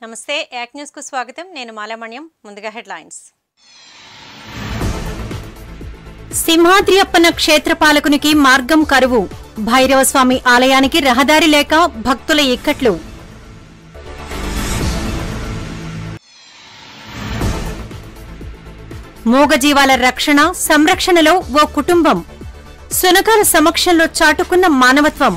నమస్తే యాక్ న్యూస్ కు స్వాగతం నేను మాలామణ్యం ముందుగా హెడ్లైన్స్ సింహాద్రి అప్పన్న క్షేత్రపాలకునికి మార్గం కరువు భైరవస్వామి ఆలయానికి రహదారి లేక భక్తుల ఇక్కట్లు మూగజీవాల రక్షణ సంరక్షణలో ఓ కుటుంబం సునకాల సమక్షంలో చాటుకున్న మానవత్వం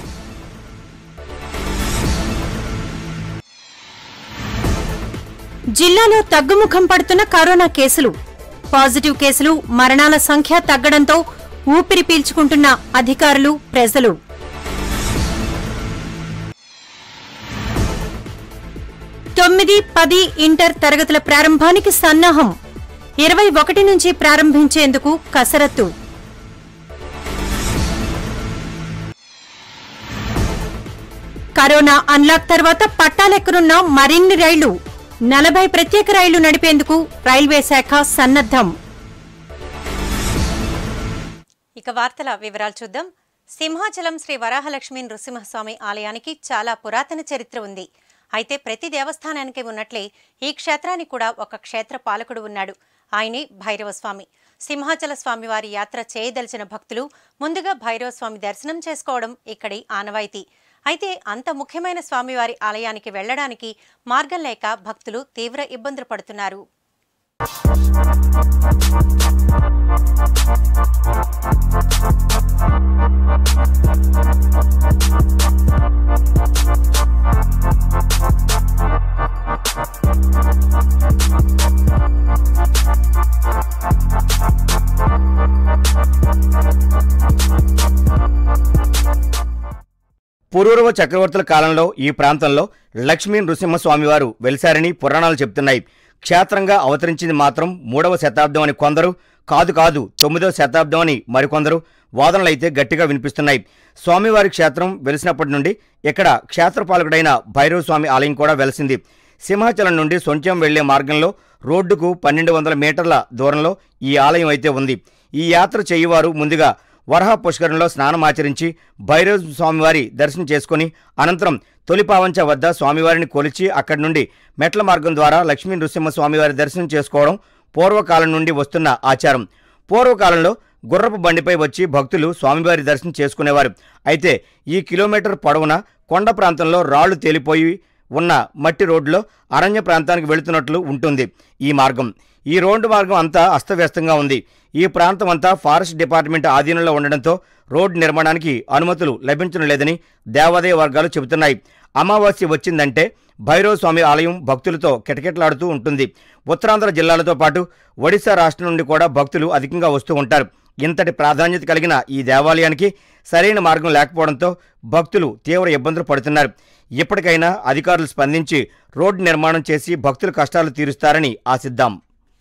జిల్లాలో తగ్గుముఖం పడుతున్న కరోనా కేసులు పాజిటివ్ కేసులు మరణాల సంఖ్య తగ్గడంతో ఊపిరి పీల్చుకుంటున్న అధికారులు ప్రజలు తొమ్మిది పది ఇంటర్ తరగతుల ప్రారంభానికి సన్నాహం ఇరవై ఒకటి నుంచి ప్రారంభించేందుకు కసరత్తు కరోనా అన్లాక్ తర్వాత పట్టాలెక్కనున్న మరిన్ని రైళ్లు నలభై ప్రత్యేక రైళ్లు నడిపేందుకు రైల్వే శాఖ సన్నద్దం ఇక వార్తల వివరాలు చూద్దాం సింహాచలం శ్రీ వరాహలక్ష్మి నృసింహస్వామి ఆలయానికి చాలా పురాతన చరిత్ర ఉంది అయితే ప్రతి దేవస్థానానికి ఉన్నట్లే ఈ క్షేత్రానికి కూడా ఒక క్షేత్ర పాలకుడు ఉన్నాడు ఆయనే భైరవస్వామి సింహాచల స్వామి వారి యాత్ర చేయదలిచిన భక్తులు ముందుగా భైరవస్వామి దర్శనం చేసుకోవడం ఇక్కడి ఆనవాయితీ అయితే అంత ముఖ్యమైన స్వామివారి ఆలయానికి వెళ్లడానికి మార్గం లేక భక్తులు తీవ్ర ఇబ్బందులు పడుతున్నారు పూర్వరవ చక్రవర్తుల కాలంలో ఈ ప్రాంతంలో లక్ష్మీ నృసింహస్వామివారు వెలిశారని పురాణాలు చెబుతున్నాయి క్షేత్రంగా అవతరించింది మాత్రం మూడవ శతాబ్దం అని కొందరు కాదు కాదు తొమ్మిదవ శతాబ్దం అని మరికొందరు వాదనలైతే గట్టిగా వినిపిస్తున్నాయి స్వామివారి క్షేత్రం వెలిసినప్పటి నుండి ఇక్కడ క్షేత్రపాలకుడైన భైరవ స్వామి ఆలయం కూడా వెలిసింది సింహాచలం నుండి సొంచం వెళ్లే మార్గంలో రోడ్డుకు పన్నెండు వందల మీటర్ల దూరంలో ఈ ఆలయం అయితే ఉంది ఈ యాత్ర చేయువారు ముందుగా వరహ పుష్కరంలో స్నానమాచరించి భైరవ స్వామివారి దర్శనం చేసుకుని అనంతరం తొలిపావంచ వద్ద స్వామివారిని కొలిచి అక్కడి నుండి మెట్ల మార్గం ద్వారా లక్ష్మీ నృసింహ స్వామివారి దర్శనం చేసుకోవడం పూర్వకాలం నుండి వస్తున్న ఆచారం పూర్వకాలంలో గుర్రపు బండిపై వచ్చి భక్తులు స్వామివారి దర్శనం చేసుకునేవారు అయితే ఈ కిలోమీటర్ పొడవున కొండ ప్రాంతంలో రాళ్లు తేలిపోయి ఉన్న మట్టి రోడ్లో అరణ్య ప్రాంతానికి వెళుతున్నట్లు ఉంటుంది ఈ మార్గం ఈ రోడ్డు మార్గం అంతా అస్తవ్యస్తంగా ఉంది ఈ ప్రాంతం అంతా ఫారెస్ట్ డిపార్ట్మెంట్ ఆధీనంలో ఉండడంతో రోడ్డు నిర్మాణానికి అనుమతులు లభించడం లేదని దేవాదాయ వర్గాలు చెబుతున్నాయి అమావాస్య వచ్చిందంటే భైరవ స్వామి ఆలయం భక్తులతో కిటకిటలాడుతూ ఉంటుంది ఉత్తరాంధ్ర జిల్లాలతో పాటు ఒడిశా రాష్ట్రం నుండి కూడా భక్తులు అధికంగా వస్తూ ఉంటారు ఇంతటి ప్రాధాన్యత కలిగిన ఈ దేవాలయానికి సరైన మార్గం లేకపోవడంతో భక్తులు తీవ్ర ఇబ్బందులు పడుతున్నారు ఇప్పటికైనా అధికారులు స్పందించి రోడ్డు నిర్మాణం చేసి భక్తుల కష్టాలు తీరుస్తారని ఆశిద్దాం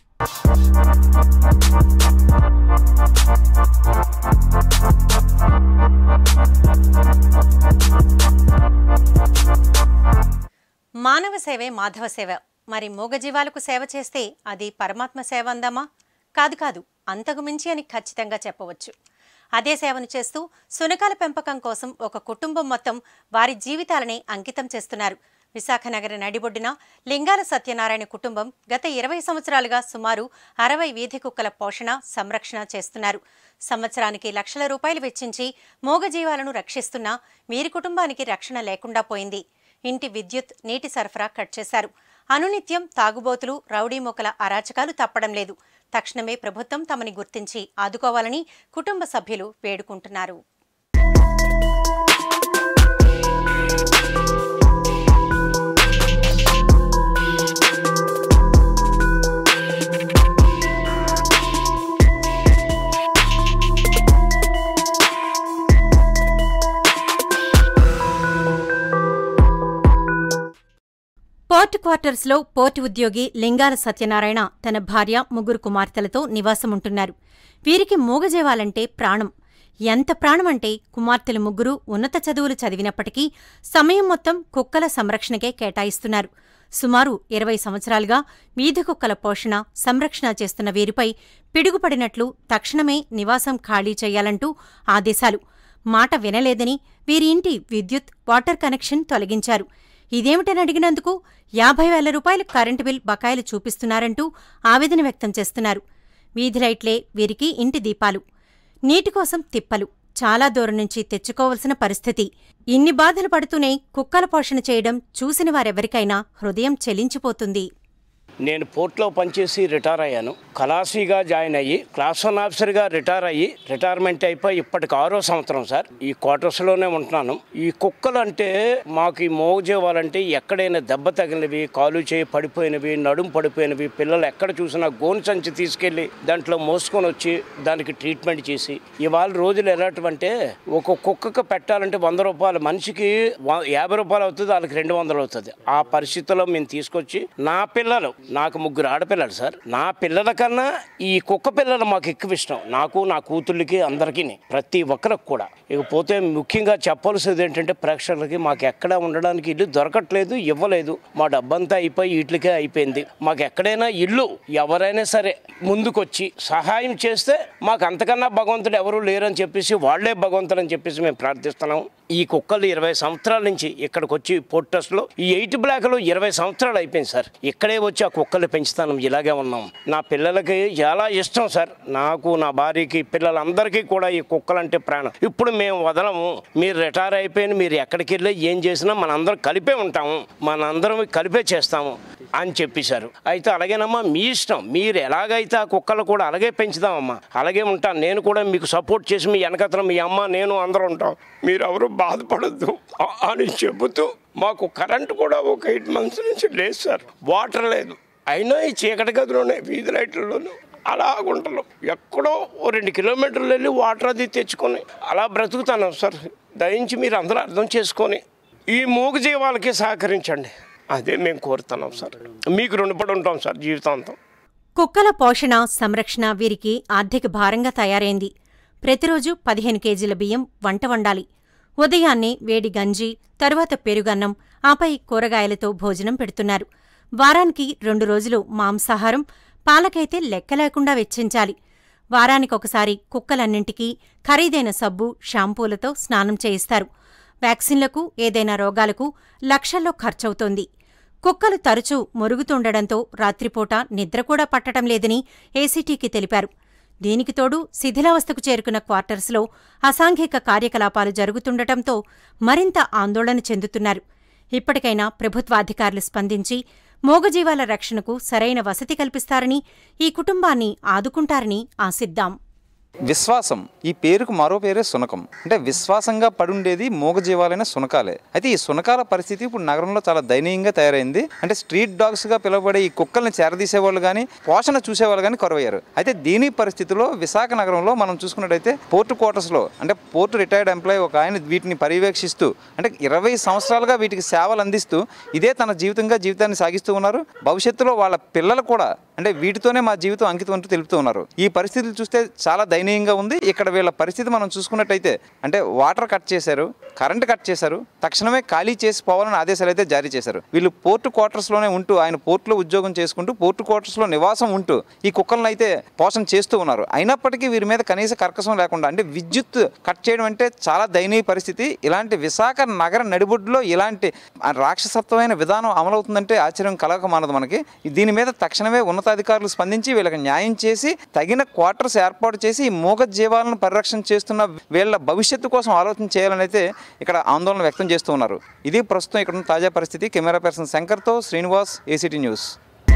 మానవ సేవే మాధవ సేవ మరి మూగజీవాలకు సేవ చేస్తే అది పరమాత్మ సేవ అందామా కాదు కాదు అంతకు మించి అని ఖచ్చితంగా చెప్పవచ్చు అదే సేవను చేస్తూ సునకాల పెంపకం కోసం ఒక కుటుంబం మొత్తం వారి జీవితాలని అంకితం చేస్తున్నారు విశాఖ నగర నడిబొడ్డున లింగాల సత్యనారాయణ కుటుంబం గత ఇరవై సంవత్సరాలుగా సుమారు అరవై వీధి కుక్కల పోషణ సంరక్షణ చేస్తున్నారు సంవత్సరానికి లక్షల రూపాయలు వెచ్చించి మూగజీవాలను రక్షిస్తున్నా వీరి కుటుంబానికి రక్షణ లేకుండా పోయింది ఇంటి విద్యుత్ నీటి సరఫరా కట్ చేశారు అనునిత్యం తాగుబోతులు రౌడీ మొక్కల అరాచకాలు తప్పడం లేదు తక్షణమే ప్రభుత్వం తమని గుర్తించి ఆదుకోవాలని కుటుంబ సభ్యులు వేడుకుంటున్నారు పోర్ట్ క్వార్టర్స్ లో పోర్ట్ ఉద్యోగి లింగాల సత్యనారాయణ తన భార్య ముగ్గురు కుమార్తెలతో నివాసముంటున్నారు వీరికి మూగజీవాలంటే ప్రాణం ఎంత ప్రాణమంటే కుమార్తెలు ముగ్గురు ఉన్నత చదువులు చదివినప్పటికీ సమయం మొత్తం కుక్కల సంరక్షణకే కేటాయిస్తున్నారు సుమారు ఇరవై సంవత్సరాలుగా వీధి కుక్కల పోషణ సంరక్షణ చేస్తున్న వీరిపై పిడుగుపడినట్లు తక్షణమే నివాసం ఖాళీ చేయాలంటూ ఆదేశాలు మాట వినలేదని వీరి ఇంటి విద్యుత్ వాటర్ కనెక్షన్ తొలగించారు ఇదేమిటని అడిగినందుకు యాభై వేల రూపాయలు కరెంటు బిల్ బకాయిలు చూపిస్తున్నారంటూ ఆవేదన వ్యక్తం చేస్తున్నారు వీధి లైట్లే వీరికి ఇంటి దీపాలు నీటి కోసం తిప్పలు చాలా దూరం నుంచి తెచ్చుకోవలసిన పరిస్థితి ఇన్ని బాధలు పడుతూనే కుక్కల పోషణ చేయడం చూసిన వారెవరికైనా హృదయం చెలించిపోతుంది నేను పోర్ట్లో పనిచేసి రిటైర్ అయ్యాను కలాసీగా జాయిన్ అయ్యి క్లాస్ వన్ ఆఫీసర్గా రిటైర్ అయ్యి రిటైర్మెంట్ అయిపోయి ఇప్పటికి ఆరో సంవత్సరం సార్ ఈ క్వార్టర్స్లోనే ఉంటున్నాను ఈ కుక్కలు అంటే మాకు ఈ మోగజీవాలంటే ఎక్కడైనా దెబ్బ తగిలినవి కాలు చేయి పడిపోయినవి నడుము పడిపోయినవి పిల్లలు ఎక్కడ చూసినా గోను సంచి తీసుకెళ్ళి దాంట్లో మోసుకొని వచ్చి దానికి ట్రీట్మెంట్ చేసి ఇవాళ రోజులు ఎలాంటివంటే ఒక కుక్కకు పెట్టాలంటే వంద రూపాయలు మనిషికి వ- యాభై రూపాయలు అవుతుంది వాళ్ళకి రెండు వందలు అవుతుంది ఆ పరిస్థితుల్లో మేము తీసుకొచ్చి నా పిల్లలు నాకు ముగ్గురు ఆడపిల్లలు సార్ నా పిల్లల కన్నా ఈ కుక్క పిల్లలు మాకు ఎక్కువ ఇష్టం నాకు నా కూతుళ్ళకి అందరికీ ప్రతి ఒక్కరికి కూడా ఇకపోతే ముఖ్యంగా చెప్పాల్సింది ఏంటంటే ప్రేక్షకులకి మాకు ఎక్కడ ఉండడానికి ఇల్లు దొరకట్లేదు ఇవ్వలేదు మా డబ్బంతా అయిపోయి వీటికే అయిపోయింది మాకు ఎక్కడైనా ఇల్లు ఎవరైనా సరే ముందుకొచ్చి సహాయం చేస్తే మాకు అంతకన్నా భగవంతుడు ఎవరు లేరని చెప్పేసి వాళ్ళే భగవంతుడు అని చెప్పేసి మేము ప్రార్థిస్తున్నాం ఈ కుక్కలు ఇరవై సంవత్సరాల నుంచి ఇక్కడికి వచ్చి పోర్టస్లో ఈ ఎయిట్ బ్లాక్లో ఇరవై సంవత్సరాలు అయిపోయింది సార్ ఇక్కడే వచ్చి ఆ కుక్కలు పెంచుతాను ఇలాగే ఉన్నాం నా పిల్లలకి చాలా ఇష్టం సార్ నాకు నా భార్యకి పిల్లలందరికీ కూడా ఈ కుక్కలంటే ప్రాణం ఇప్పుడు మేము వదలము మీరు రిటైర్ అయిపోయిన మీరు ఎక్కడికి వెళ్ళి ఏం చేసినా మనందరం కలిపే ఉంటాము మనందరం కలిపే చేస్తాము అని చెప్పేశారు అయితే అలాగేనమ్మా మీ ఇష్టం మీరు ఎలాగైతే ఆ కుక్కలు కూడా అలాగే పెంచుదామమ్మా అలాగే ఉంటాను నేను కూడా మీకు సపోర్ట్ చేసి మీ వెనకతల మీ అమ్మ నేను అందరూ ఉంటాం మీరు ఎవరు బాధపడద్దు ఆ- అని చెబుతూ మాకు కరెంటు కూడా ఒక ఎయిట్ మంత్స్ నుంచి లేదు సార్ వాటర్ లేదు అయినా ఈ చీకటి గదిలోనే వీధి లైట్లలోనూ అలా గుంటలు ఎక్కడో ఓ రెండు కిలోమీటర్లు వెళ్ళి వాటర్ అది తెచ్చుకొని అలా బ్రతుకుతాను సార్ దయించి మీరు అందరూ అర్థం చేసుకొని ఈ మూగ జీవాలకి సహకరించండి అదే మేము కోరుతున్నాం సార్ మీకు రుణపడి ఉంటాం సార్ జీవితాంతం కుక్కల పోషణ సంరక్షణ వీరికి ఆర్థిక భారంగా తయారైంది ప్రతిరోజు పదిహేను కేజీల బియ్యం వంట వండాలి ఉదయాన్నే వేడి గంజి తరువాత పెరుగన్నం ఆపై కూరగాయలతో భోజనం పెడుతున్నారు వారానికి రెండు రోజులు మాంసాహారం పాలకైతే లెక్క లేకుండా వెచ్చించాలి వారానికొకసారి కుక్కలన్నింటికీ ఖరీదైన సబ్బు షాంపూలతో స్నానం చేయిస్తారు వ్యాక్సిన్లకు ఏదైనా రోగాలకు లక్షల్లో ఖర్చవుతోంది కుక్కలు తరచూ మొరుగుతుండడంతో రాత్రిపూట నిద్ర కూడా పట్టడం లేదని ఏసీటీకి తెలిపారు దీనికి తోడు శిథిలావస్థకు చేరుకున్న క్వార్టర్స్లో అసాంఘిక కార్యకలాపాలు జరుగుతుండటంతో మరింత ఆందోళన చెందుతున్నారు ఇప్పటికైనా ప్రభుత్వాధికారులు స్పందించి మూగజీవాల రక్షణకు సరైన వసతి కల్పిస్తారని ఈ కుటుంబాన్ని ఆదుకుంటారని ఆశిద్దాం విశ్వాసం ఈ పేరుకు మరో పేరే సునకం అంటే విశ్వాసంగా పడుండేది మూగజీవాలైన సునకాలే అయితే ఈ సునకాల పరిస్థితి ఇప్పుడు నగరంలో చాలా దయనీయంగా తయారైంది అంటే స్ట్రీట్ డాగ్స్ గా పిలువబడే ఈ కుక్కల్ని చేరదీసేవాళ్ళు కానీ పోషణ చూసేవాళ్ళు కానీ కొరవయ్యారు అయితే దీని పరిస్థితిలో విశాఖ నగరంలో మనం చూసుకున్నట్టయితే పోర్టు క్వార్టర్స్ లో అంటే పోర్టు రిటైర్డ్ ఎంప్లాయీ ఒక ఆయన వీటిని పర్యవేక్షిస్తూ అంటే ఇరవై సంవత్సరాలుగా వీటికి సేవలు అందిస్తూ ఇదే తన జీవితంగా జీవితాన్ని సాగిస్తూ ఉన్నారు భవిష్యత్తులో వాళ్ళ పిల్లలు కూడా అంటే వీటితోనే మా జీవితం అంకితం అంటూ తెలుపుతూ ఉన్నారు ఈ పరిస్థితులు చూస్తే చాలా దయనీయంగా ఉంది ఇక్కడ వీళ్ళ పరిస్థితి మనం చూసుకున్నట్టయితే అంటే వాటర్ కట్ చేశారు కరెంట్ కట్ చేశారు తక్షణమే ఖాళీ చేసి పోవాలని ఆదేశాలు అయితే జారీ చేశారు వీళ్ళు పోర్టు క్వార్టర్స్లోనే ఉంటూ ఆయన పోర్టులో ఉద్యోగం చేసుకుంటూ పోర్టు క్వార్టర్స్లో నివాసం ఉంటూ ఈ కుక్కలను అయితే పోషణ చేస్తూ ఉన్నారు అయినప్పటికీ వీరి మీద కనీస కర్కశం లేకుండా అంటే విద్యుత్ కట్ చేయడం అంటే చాలా దయనీయ పరిస్థితి ఇలాంటి విశాఖ నగర నడిబొడ్డులో ఇలాంటి ఆ రాక్షసత్వమైన విధానం అమలవుతుందంటే ఆశ్చర్యం కలగక మానదు మనకి దీని మీద తక్షణమే ఉన్నతాధికారులు స్పందించి వీళ్ళకి న్యాయం చేసి తగిన క్వార్టర్స్ ఏర్పాటు చేసి ఈ మూగ జీవాలను పరిరక్షణ చేస్తున్న వీళ్ళ భవిష్యత్తు కోసం ఆలోచన చేయాలని అయితే ఇక్కడ ఆందోళన వ్యక్తం చేస్తూ ఉన్నారు ఇది ప్రస్తుతం ఇక్కడ ఉన్న తాజా పరిస్థితి కెమెరా పర్సన్ శంకర్తో శ్రీనివాస్ ఏసీటీ న్యూస్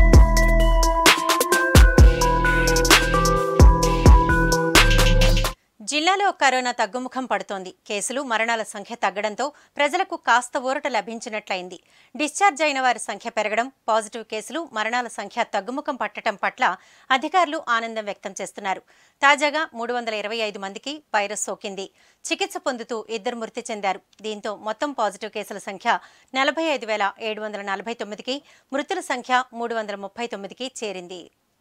జిల్లాలో కరోనా తగ్గుముఖం పడుతోంది కేసులు మరణాల సంఖ్య తగ్గడంతో ప్రజలకు కాస్త ఊరట లభించినట్లయింది డిశ్చార్జ్ అయిన వారి సంఖ్య పెరగడం పాజిటివ్ కేసులు మరణాల సంఖ్య తగ్గుముఖం పట్టడం పట్ల అధికారులు ఆనందం వ్యక్తం చేస్తున్నారు తాజాగా మూడు వందల ఇరవై ఐదు మందికి వైరస్ సోకింది చికిత్స పొందుతూ ఇద్దరు మృతి చెందారు దీంతో మొత్తం పాజిటివ్ కేసుల సంఖ్య నలభై ఐదు వేల ఏడు వందల నలభై తొమ్మిదికి మృతుల సంఖ్య మూడు వందల ముప్పై తొమ్మిదికి చేరింది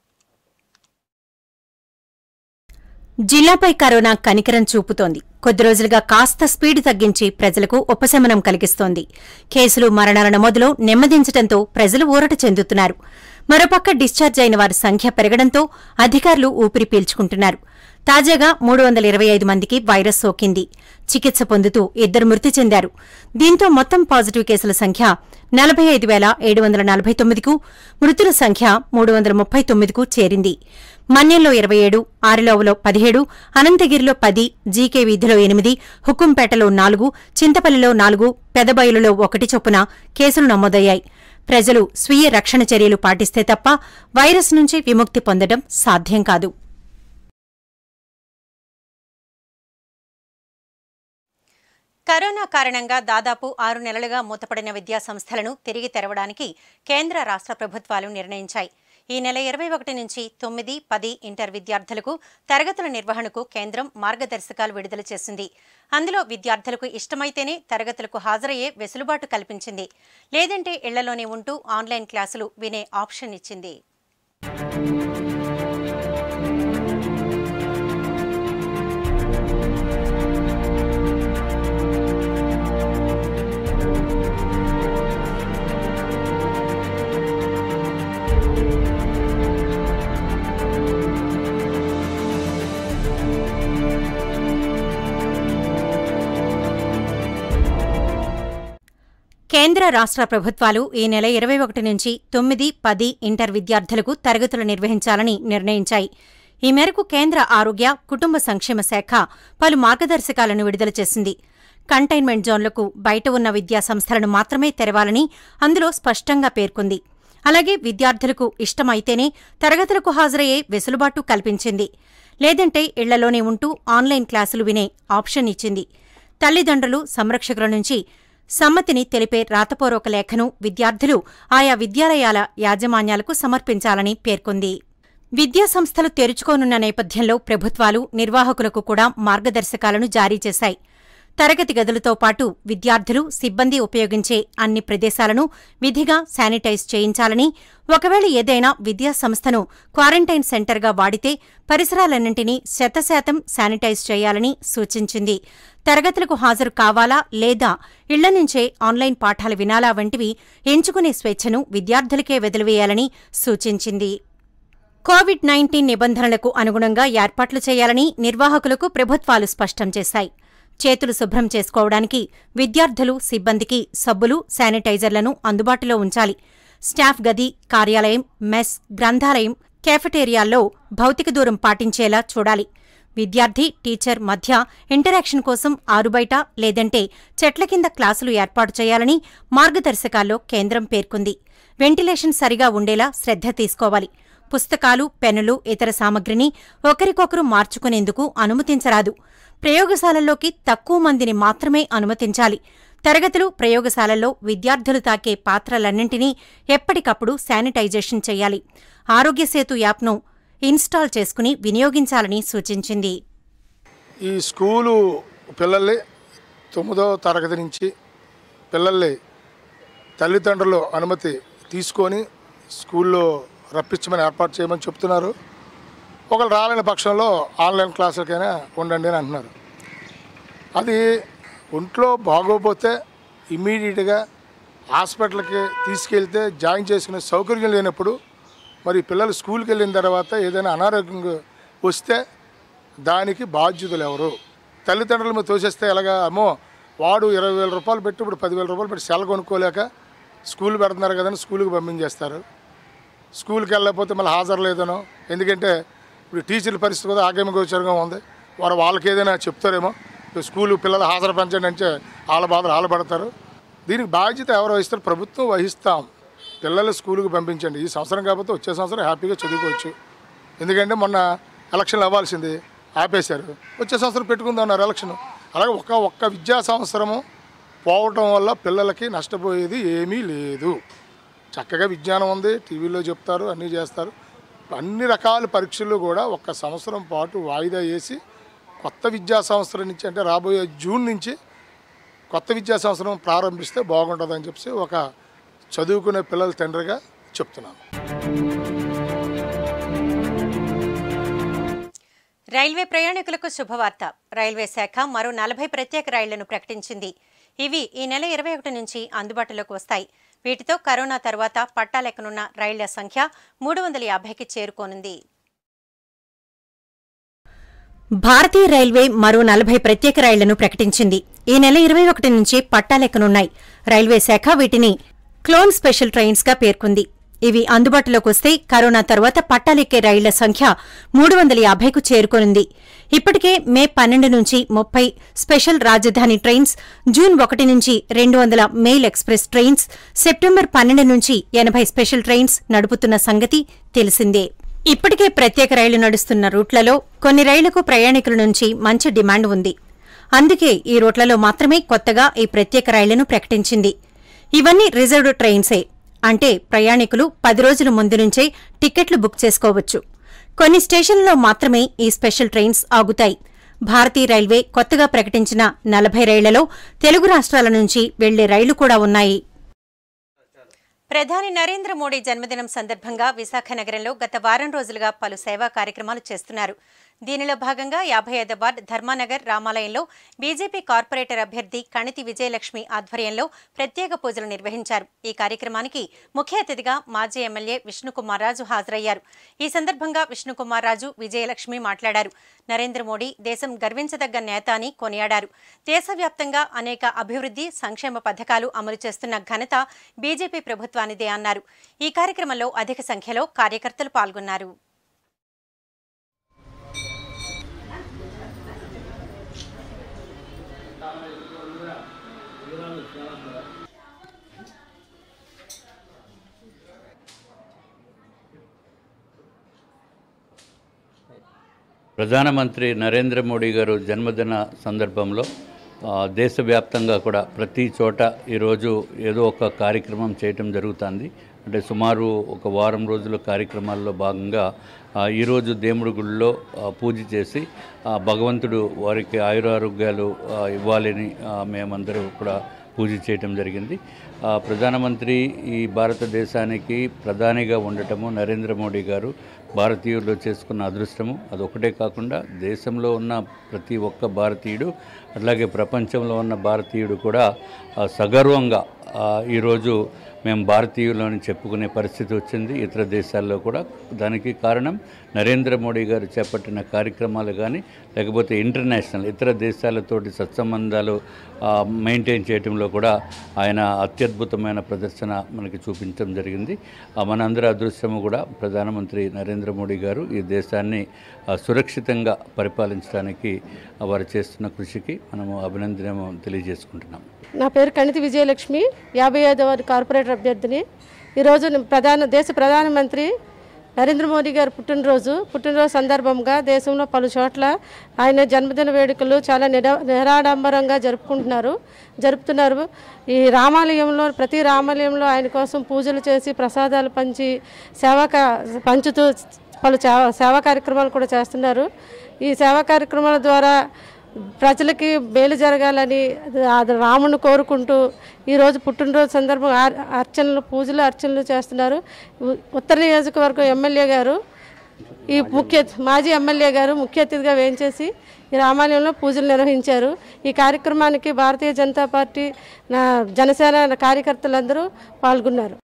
జిల్లాపై కరోనా కనికరం చూపుతోంది కొద్ది రోజులుగా కాస్త స్పీడ్ తగ్గించి ప్రజలకు ఉపశమనం కలిగిస్తోంది కేసులు మరణాల నమోదులో నెమ్మదించడంతో ప్రజలు ఊరట చెందుతున్నారు మరోపక్క డిశ్చార్జ్ అయిన వారి సంఖ్య పెరగడంతో అధికారులు ఊపిరి పీల్చుకుంటున్నారు తాజాగా మూడు వందల ఇరవై ఐదు మందికి వైరస్ సోకింది చికిత్స పొందుతూ ఇద్దరు మృతి చెందారు దీంతో మొత్తం పాజిటివ్ కేసుల సంఖ్య నలభై ఐదు వేల ఏడు వందల నలభై తొమ్మిదికు మృతుల సంఖ్య మూడు వందల ముప్పై తొమ్మిదికు చేరింది మన్యంలో ఇరవై ఏడు ఆరిలోవలో పదిహేడు అనంతగిరిలో పది జీకే వీధిలో ఎనిమిది హుకుంపేటలో నాలుగు చింతపల్లిలో నాలుగు పెదబయలులో ఒకటి చొప్పున కేసులు నమోదయ్యాయి ప్రజలు స్వీయ రక్షణ చర్యలు పాటిస్తే తప్ప వైరస్ నుంచి విముక్తి పొందడం సాధ్యం కాదు కరోనా కారణంగా దాదాపు ఆరు నెలలుగా మూతపడిన విద్యా సంస్థలను తిరిగి తెరవడానికి కేంద్ర రాష్ట్ర ప్రభుత్వాలు నిర్ణయించాయి ఈ నెల ఇరవై ఒకటి నుంచి తొమ్మిది పది ఇంటర్ విద్యార్థులకు తరగతుల నిర్వహణకు కేంద్రం మార్గదర్శకాలు విడుదల చేసింది అందులో విద్యార్థులకు ఇష్టమైతేనే తరగతులకు హాజరయ్యే వెసులుబాటు కల్పించింది లేదంటే ఇళ్లలోనే ఉంటూ ఆన్లైన్ క్లాసులు వినే ఆప్షన్ ఇచ్చింది కేంద్ర రాష్ట్ర ప్రభుత్వాలు ఈ నెల ఇరవై ఒకటి నుంచి తొమ్మిది పది ఇంటర్ విద్యార్థులకు తరగతులు నిర్వహించాలని నిర్ణయించాయి ఈ మేరకు కేంద్ర ఆరోగ్య కుటుంబ సంక్షేమ శాఖ పలు మార్గదర్శకాలను విడుదల చేసింది కంటైన్మెంట్ జోన్లకు బయట ఉన్న విద్యా సంస్థలను మాత్రమే తెరవాలని అందులో స్పష్టంగా పేర్కొంది అలాగే విద్యార్థులకు ఇష్టమైతేనే తరగతులకు హాజరయ్యే వెసులుబాటు కల్పించింది లేదంటే ఇళ్లలోనే ఉంటూ ఆన్లైన్ క్లాసులు వినే ఆప్షన్ ఇచ్చింది తల్లిదండ్రులు సంరక్షకుల నుంచి సమ్మతిని తెలిపే రాతపూర్వక లేఖను విద్యార్థులు ఆయా విద్యాలయాల యాజమాన్యాలకు సమర్పించాలని పేర్కొంది విద్యా సంస్థలు తెరుచుకోనున్న నేపథ్యంలో ప్రభుత్వాలు నిర్వాహకులకు కూడా మార్గదర్శకాలను జారీ చేశాయి తరగతి గదులతో పాటు విద్యార్థులు సిబ్బంది ఉపయోగించే అన్ని ప్రదేశాలను విధిగా శానిటైజ్ చేయించాలని ఒకవేళ ఏదైనా విద్యా సంస్థను క్వారంటైన్ సెంటర్గా వాడితే పరిసరాలన్నింటినీ శతశాతం శానిటైజ్ చేయాలని సూచించింది తరగతులకు హాజరు కావాలా లేదా ఇళ్ల నుంచే ఆన్లైన్ పాఠాలు వినాలా వంటివి ఎంచుకునే స్వేచ్ఛను విద్యార్థులకే వదిలివేయాలని సూచించింది కోవిడ్ నైన్టీన్ నిబంధనలకు అనుగుణంగా ఏర్పాట్లు చేయాలని నిర్వాహకులకు ప్రభుత్వాలు స్పష్టం చేశాయి చేతులు శుభ్రం చేసుకోవడానికి విద్యార్థులు సిబ్బందికి సబ్బులు శానిటైజర్లను అందుబాటులో ఉంచాలి స్టాఫ్ గది కార్యాలయం మెస్ గ్రంథాలయం కేఫటేరియాల్లో భౌతిక దూరం పాటించేలా చూడాలి విద్యార్థి టీచర్ మధ్య ఇంటరాక్షన్ కోసం ఆరుబయట లేదంటే చెట్ల కింద క్లాసులు ఏర్పాటు చేయాలని మార్గదర్శకాల్లో కేంద్రం పేర్కొంది వెంటిలేషన్ సరిగా ఉండేలా శ్రద్ధ తీసుకోవాలి పుస్తకాలు పెన్నులు ఇతర సామగ్రిని ఒకరికొకరు మార్చుకునేందుకు అనుమతించరాదు ప్రయోగశాలల్లోకి తక్కువ మందిని మాత్రమే అనుమతించాలి తరగతులు ప్రయోగశాలల్లో విద్యార్థులు తాకే పాత్రలన్నింటినీ ఎప్పటికప్పుడు శానిటైజేషన్ చేయాలి ఆరోగ్య సేతు యాప్ను ఇన్స్టాల్ చేసుకుని వినియోగించాలని సూచించింది ఈ స్కూలు పిల్లల్ని తొమ్మిదో తరగతి నుంచి పిల్లల్ని తల్లిదండ్రులు అనుమతి తీసుకొని స్కూల్లో రప్పించమని ఏర్పాటు చేయమని చెప్తున్నారు ఒకళ్ళు రాలేని పక్షంలో ఆన్లైన్ క్లాసులకైనా ఉండండి అని అంటున్నారు అది ఒంట్లో బాగోపోతే ఇమ్మీడియట్గా హాస్పిటల్కి తీసుకెళ్తే జాయిన్ చేసుకునే సౌకర్యం లేనప్పుడు మరి పిల్లలు స్కూల్కి వెళ్ళిన తర్వాత ఏదైనా అనారోగ్యం వస్తే దానికి బాధ్యతలు ఎవరు తల్లిదండ్రుల మీద తోసేస్తే ఎలాగా అమ్మో వాడు ఇరవై వేల రూపాయలు పెట్టి ఇప్పుడు పదివేల రూపాయలు పెట్టి సెల కొనుక్కోలేక స్కూల్ పెడుతున్నారు కదని స్కూల్కి పంపించేస్తారు స్కూల్కి వెళ్ళకపోతే మళ్ళీ హాజరు లేదనో ఎందుకంటే ఇప్పుడు టీచర్ల పరిస్థితి కూడా ఆగమ గోచరంగా ఉంది వారు వాళ్ళకి ఏదైనా చెప్తారేమో ఇప్పుడు స్కూలు పిల్లలు హాజరు పెంచండి అంటే వాళ్ళ బాధలు వాళ్ళు పడతారు దీనికి బాధ్యత ఎవరు వహిస్తారు ప్రభుత్వం వహిస్తాం పిల్లలు స్కూల్కి పంపించండి ఈ సంవత్సరం కాకపోతే వచ్చే సంవత్సరం హ్యాపీగా చదువుకోవచ్చు ఎందుకంటే మొన్న ఎలక్షన్లు అవ్వాల్సింది ఆపేశారు వచ్చే సంవత్సరం పెట్టుకుందాం అన్నారు ఎలక్షన్ అలాగే ఒక ఒక్క విద్యా సంవత్సరము పోవటం వల్ల పిల్లలకి నష్టపోయేది ఏమీ లేదు చక్కగా విజ్ఞానం ఉంది టీవీలో చెప్తారు అన్నీ చేస్తారు అన్ని రకాల పరీక్షలు కూడా ఒక్క సంవత్సరం పాటు వాయిదా వేసి కొత్త విద్యా సంవత్సరం నుంచి అంటే రాబోయే జూన్ నుంచి కొత్త విద్యా సంవత్సరం ప్రారంభిస్తే బాగుంటుందని చెప్పి ఒక చదువుకునే పిల్లల తండ్రిగా చెప్తున్నాను రైల్వే ప్రయాణికులకు శుభవార్త రైల్వే శాఖ మరో నలభై ప్రత్యేక రైళ్లను ప్రకటించింది ఇవి ఈ నెల ఇరవై ఒకటి నుంచి అందుబాటులోకి వస్తాయి వీటితో కరోనా తర్వాత పట్టాలెక్కనున్న రైళ్ల సంఖ్య మూడు వందల యాభైకి చేరుకోనుంది భారతీయ రైల్వే మరో నలభై ప్రత్యేక రైళ్లను ప్రకటించింది ఈ నెల ఇరవై ఒకటి నుంచి పట్టాలెక్కనున్నాయి రైల్వే శాఖ వీటిని క్లోన్ స్పెషల్ ట్రైన్స్ గా పేర్కొంది ఇవి అందుబాటులోకి వస్తే కరోనా తర్వాత పట్టాలెక్కే రైళ్ల సంఖ్య మూడు వందల యాభైకు చేరుకోనుంది ఇప్పటికే మే పన్నెండు నుంచి ముప్పై స్పెషల్ రాజధాని ట్రైన్స్ జూన్ ఒకటి నుంచి రెండు వందల మెయిల్ ఎక్స్ప్రెస్ ట్రైన్స్ సెప్టెంబర్ పన్నెండు నుంచి ఎనభై స్పెషల్ ట్రైన్స్ నడుపుతున్న సంగతి తెలిసిందే ఇప్పటికే ప్రత్యేక రైళ్లు నడుస్తున్న రూట్లలో కొన్ని రైళ్లకు ప్రయాణికుల నుంచి మంచి డిమాండ్ ఉంది అందుకే ఈ రూట్లలో మాత్రమే కొత్తగా ఈ ప్రత్యేక రైళ్లను ప్రకటించింది ఇవన్నీ రిజర్వ్డ్ ట్రైన్సే అంటే ప్రయాణికులు పది రోజుల ముందు నుంచే టికెట్లు బుక్ చేసుకోవచ్చు కొన్ని స్టేషన్లలో మాత్రమే ఈ స్పెషల్ ట్రైన్స్ ఆగుతాయి భారతీయ రైల్వే కొత్తగా ప్రకటించిన నలభై రైళ్లలో తెలుగు రాష్ట్రాల నుంచి వెళ్లే రైళ్లు కూడా ఉన్నాయి ప్రధాని నరేంద్ర మోడీ జన్మదినం సందర్భంగా విశాఖ నగరంలో గత వారం రోజులుగా పలు సేవా కార్యక్రమాలు చేస్తున్నారు దీనిలో భాగంగా యాభై ఐదో వార్డు ధర్మానగర్ రామాలయంలో బీజేపీ కార్పొరేటర్ అభ్యర్థి కణితి విజయలక్ష్మి ఆధ్వర్యంలో ప్రత్యేక పూజలు నిర్వహించారు ఈ కార్యక్రమానికి ముఖ్య అతిథిగా మాజీ ఎమ్మెల్యే విష్ణుకుమార్ రాజు హాజరయ్యారు ఈ సందర్భంగా విష్ణుకుమార్ రాజు విజయలక్ష్మి మాట్లాడారు నరేంద్ర మోడీ దేశం గర్వించదగ్గ నేత అని కొనియాడారు దేశవ్యాప్తంగా అనేక అభివృద్ధి సంక్షేమ పథకాలు అమలు చేస్తున్న ఘనత బీజేపీ ప్రభుత్వానిదే అన్నారు ఈ కార్యక్రమంలో అధిక సంఖ్యలో కార్యకర్తలు పాల్గొన్నారు ప్రధానమంత్రి నరేంద్ర మోడీ గారు జన్మదిన సందర్భంలో ఆ, దేశవ్యాప్తంగా కూడా ప్రతి చోట ఈరోజు ఏదో ఒక కార్యక్రమం చేయటం జరుగుతుంది అంటే సుమారు ఒక వారం రోజుల కార్యక్రమాల్లో భాగంగా ఆ, ఈరోజు దేవుడి గుడిలో ఆ, పూజ చేసి ఆ, భగవంతుడు వారికి ఆయురారోగ్యాలు ఆ, ఇవ్వాలని ఆ, మేమందరూ కూడా పూజ చేయటం జరిగింది ఆ, ప్రధానమంత్రి ఈ భారతదేశానికి ప్రధానిగా ఉండటము నరేంద్ర మోడీ గారు భారతీయుల్లో చేసుకున్న అదృష్టము అదొకటే కాకుండా దేశంలో ఉన్న ప్రతి ఒక్క భారతీయుడు అట్లాగే ప్రపంచంలో ఉన్న భారతీయుడు కూడా ఆ, సగర్వంగా ఆ, ఈరోజు మేము భారతీయులని చెప్పుకునే పరిస్థితి వచ్చింది ఇతర దేశాల్లో కూడా దానికి కారణం నరేంద్ర మోడీ గారు చేపట్టిన కార్యక్రమాలు కానీ లేకపోతే ఇంటర్నేషనల్ ఇతర దేశాలతోటి సత్సంబంధాలు ఆ, మెయింటైన్ చేయడంలో కూడా ఆయన అత్యద్భుతమైన ప్రదర్శన మనకి చూపించడం జరిగింది ఆ, మనందరి అదృశ్యము కూడా ప్రధానమంత్రి నరేంద్ర మోడీ గారు ఈ దేశాన్ని ఆ, సురక్షితంగా పరిపాలించడానికి ఆ, వారు చేస్తున్న కృషికి మనము అభినందన తెలియజేసుకుంటున్నాం నా పేరు కణితి విజయలక్ష్మి యాభై ఐదవ కార్పొరేటర్ అభ్యర్థిని ఈరోజు నేను ప్రధాన దేశ ప్రధానమంత్రి నరేంద్ర మోదీ గారి పుట్టినరోజు పుట్టినరోజు సందర్భంగా దేశంలో పలు చోట్ల ఆయన జన్మదిన వేడుకలు చాలా నిర నిరాడంబరంగా జరుపుకుంటున్నారు జరుపుతున్నారు ఈ రామాలయంలో ప్రతి రామాలయంలో ఆయన కోసం పూజలు చేసి ప్రసాదాలు పంచి సేవా కా- పంచుతూ పలు సేవా సేవా కార్యక్రమాలు కూడా చేస్తున్నారు ఈ సేవా కార్యక్రమాల ద్వారా ప్రజలకి మేలు జరగాలని అది రాముని కోరుకుంటూ ఈరోజు పుట్టినరోజు సందర్భం ఆర్- అర్చనలు పూజలు అర్చనలు చేస్తున్నారు ఉ- ఉత్తర నియోజకవర్గం ఎమ్మెల్యే గారు ఈ ముఖ్య మాజీ ఎమ్మెల్యే గారు ముఖ్య అతిథిగా వేయించేసి ఈ రామాలయంలో పూజలు నిర్వహించారు ఈ కార్యక్రమానికి భారతీయ జనతా పార్టీ నా జనసేన కార్యకర్తలందరూ పాల్గొన్నారు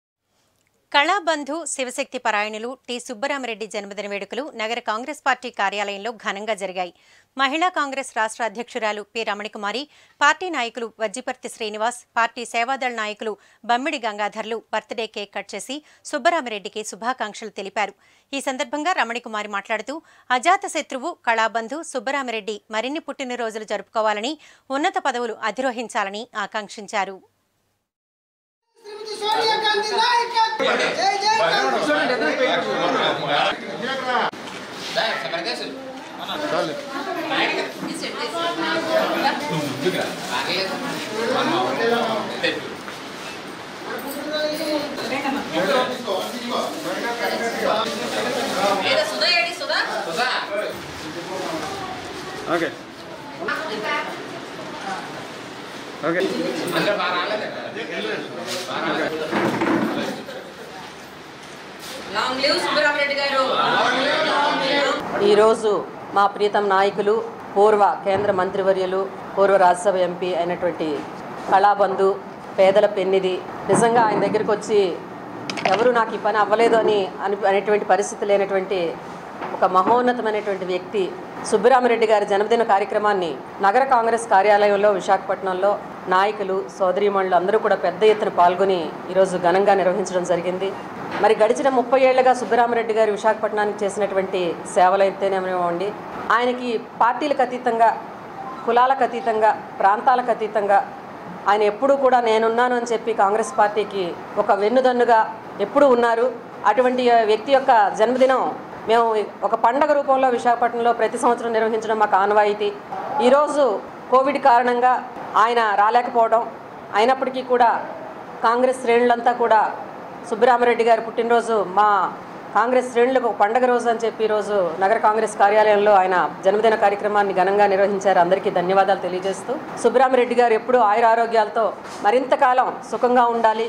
కళాబంధు శివశక్తి పరాయణులు టి సుబ్బరామరెడ్డి జన్మదిన వేడుకలు నగర కాంగ్రెస్ పార్టీ కార్యాలయంలో ఘనంగా జరిగాయి మహిళా కాంగ్రెస్ రాష్ట్ర అధ్యక్షురాలు పి రమణికుమారి పార్టీ నాయకులు వజ్జిపర్తి శ్రీనివాస్ పార్టీ సేవాదళ నాయకులు బమ్మిడి గంగాధర్లు బర్త్డే కేక్ కట్ చేసి సుబ్బరామరెడ్డికి శుభాకాంక్షలు తెలిపారు ఈ సందర్భంగా రమణికుమారి మాట్లాడుతూ అజాత శత్రువు కళాబంధు సుబ్బరామరెడ్డి మరిన్ని పుట్టినరోజులు జరుపుకోవాలని ఉన్నత పదవులు అధిరోహించాలని ఆకాంక్షించారు సోనియా గాంధీ నాయకత్వం జై జై కాంగ్రెస్ ఈరోజు మా ప్రీతం నాయకులు పూర్వ కేంద్ర మంత్రివర్యులు పూర్వ రాజ్యసభ ఎంపీ అయినటువంటి కళాబంధు పేదల పెన్నిది నిజంగా ఆయన దగ్గరికి వచ్చి ఎవరు నాకు ఈ పని అవ్వలేదు అని అని అనేటువంటి పరిస్థితి లేనటువంటి ఒక ఒక మహోన్నతమైనటువంటి వ్యక్తి సుబ్బరామరెడ్డి గారి జన్మదిన కార్యక్రమాన్ని నగర కాంగ్రెస్ కార్యాలయంలో విశాఖపట్నంలో నాయకులు సోదరీమణులు అందరూ కూడా పెద్ద ఎత్తున పాల్గొని ఈరోజు ఘనంగా నిర్వహించడం జరిగింది మరి గడిచిన ముప్పై ఏళ్లుగా సుబ్బరామరెడ్డి గారు విశాఖపట్నానికి చేసినటువంటి సేవలు అయితేనేమివ్వండి ఆయనకి పార్టీలకు అతీతంగా కులాలకు అతీతంగా ప్రాంతాలకు అతీతంగా ఆయన ఎప్పుడూ కూడా నేనున్నాను అని చెప్పి కాంగ్రెస్ పార్టీకి ఒక వెన్నుదన్నుగా ఎప్పుడూ ఉన్నారు అటువంటి వ్యక్తి యొక్క జన్మదినం మేము ఒక పండగ రూపంలో విశాఖపట్నంలో ప్రతి సంవత్సరం నిర్వహించడం మాకు ఆనవాయితీ ఈరోజు కోవిడ్ కారణంగా ఆయన రాలేకపోవడం అయినప్పటికీ కూడా కాంగ్రెస్ శ్రేణులంతా కూడా సుబ్బరామరెడ్డి గారి పుట్టినరోజు మా కాంగ్రెస్ శ్రేణులకు ఒక పండగ రోజు అని చెప్పి ఈరోజు నగర కాంగ్రెస్ కార్యాలయంలో ఆయన జన్మదిన కార్యక్రమాన్ని ఘనంగా నిర్వహించారు అందరికీ ధన్యవాదాలు తెలియజేస్తూ సుబ్బరామరెడ్డి గారు ఎప్పుడూ ఆయుర ఆరోగ్యాలతో మరింత కాలం సుఖంగా ఉండాలి